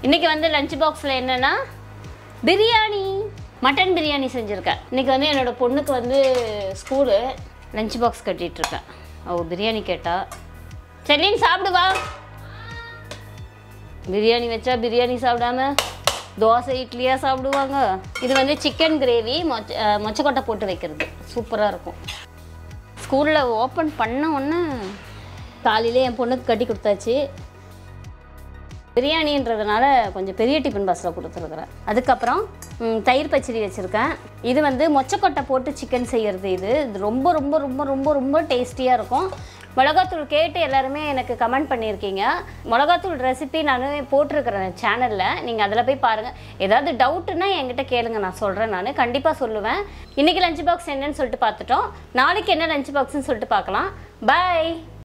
இன்னைக்கு வந்து லஞ்ச் பாக்ஸில் என்னென்னா பிரியாணி மட்டன் பிரியாணி செஞ்சுருக்கேன் இன்னைக்கு வந்து என்னோட பொண்ணுக்கு வந்து ஸ்கூலு லஞ்ச் பாக்ஸ் கட்டிகிட்ருக்கேன் அவள் பிரியாணி கேட்டா செல்லின் சாப்பிடுவா பிரியாணி வச்சா பிரியாணி சாப்பிடாம தோசை இட்லியாக சாப்பிடுவாங்க இது வந்து சிக்கன் கிரேவி மொச்ச அஹ் மொச்சக்கொட்டை போட்டு வைக்கிறது சூப்பராக இருக்கும் ஸ்கூலில் ஓப்பன் பண்ண உடனே காலையிலே என் பொண்ணுக்கு கட்டி கொடுத்தாச்சு பிரியாணின்றதுனால கொஞ்சம் பெரிய டிஃபன் பாக்ஸில் கொடுத்துருக்குறேன் அதுக்கப்புறம் ம், தயிர் பச்சடி வச்சுருக்கேன் இது வந்து மொச்சக்கொட்டை போட்டு சிக்கன் செய்கிறது இது இது ரொம்ப ரொம்ப ரொம்ப ரொம்ப ரொம்ப டேஸ்டியாக இருக்கும் மிளகாத்தூள் கேட்டு எல்லாருமே எனக்கு கமெண்ட் பண்ணியிருக்கீங்க மிளகாத்தூள் ரெசிபி நான் போட்டிருக்கிறேன் சேனலில் நீங்கள் அதில் போய் பாருங்கள் ஏதாவது டவுட்டுன்னா என்கிட்ட கேளுங்க நான் சொல்கிறேன் நான் கண்டிப்பாக சொல்லுவேன் இன்றைக்கி லஞ்ச் பாக்ஸ் என்னன்னு சொல்லிட்டு பார்த்துட்டோம் நாளைக்கு என்ன லஞ்ச் பாக்ஸ்னு சொல்லிட்டு பார்க்கலாம் பை